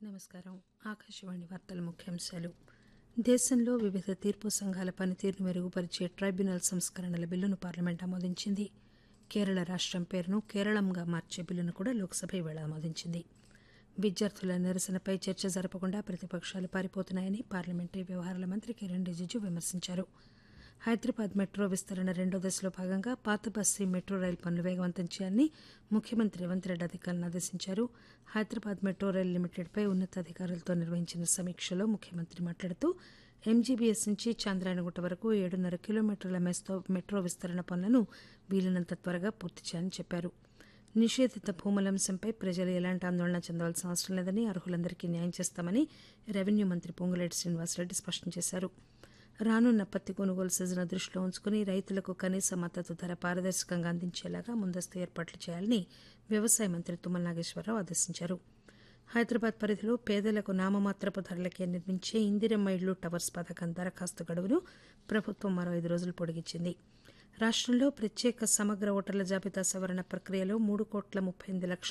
నమస్కారం ఆకాశవాణి వార్తల ముఖ్యాంశాలు దేశంలో వివిధ తీర్పు సంఘాల పనితీరును మెరుగుపరిచే ట్రైబ్యునల్ సంస్కరణల బిల్లును పార్లమెంట్ ఆమోదించింది కేరళ రాష్టం పేరును కేరళంగా మార్చే బిల్లును కూడా లోక్సభ ఈవేళ ఆమోదించింది విద్యార్థుల నిరసనపై చర్చ జరపకుండా ప్రతిపక్షాలు పారిపోతున్నాయని పార్లమెంటరీ వ్యవహారాల మంత్రి కిరణ్ రిజిజు విమర్శించారు హైదరాబాద్ మెట్రో విస్తరణ రెండో దశలో భాగంగా పాత బస్తీ మెట్రో రైలు పనులు వేగవంతం చేయాలని ముఖ్యమంత్రి రేవంత్ రెడ్డి అధికారులను ఆదేశించారు హైదరాబాద్ మెట్రో రైలు లిమిటెడ్పై ఉన్నతాధికారులతో నిర్వహించిన సమీక్షలో ముఖ్యమంత్రి మాట్లాడుతూ ఎంజీబీఎస్ నుంచి చాంద్రాయణగుట్ట వరకు ఏడున్నర కిలోమీటర్ల మెస్తో మెట్రో విస్తరణ పనులను వీలైనంత త్వరగా పూర్తి చేయాలని చెప్పారు నిషేధిత భూముల అంశంపై ప్రజలు ఎలాంటి ఆందోళన చెందవలసిన అవసరం లేదని అర్హులందరికీ న్యాయం చేస్తామని రెవెన్యూ మంత్రి పొంగులేటి శ్రీనివాసరెడ్డి స్పష్టం చేశారు రానున్న పత్తి కొనుగోలు సీజన్ దృష్టిలో ఉంచుకుని రైతులకు కనీస మద్దతు ధర పారదర్శకంగా అందించేలాగా ముందస్తు ఏర్పాట్లు చేయాలని వ్యవసాయ మంత్రి తుమ్మల నాగేశ్వరరావు ఆదేశించారు హైదరాబాద్ పరిధిలో పేదలకు నామమాత్రపు ధరలకే నిర్మించే ఇందిరమ్మ ఇళ్లు టవర్స్ పథకం దరఖాస్తు గడువును ప్రభుత్వం మరో ఐదు రోజులు పొడిగించింది రాష్టంలో ప్రత్యేక సమగ్ర ఓటర్ల జాబితా సవరణ ప్రక్రియలో మూడు కోట్ల ముప్పై ఎనిమిది లక్షల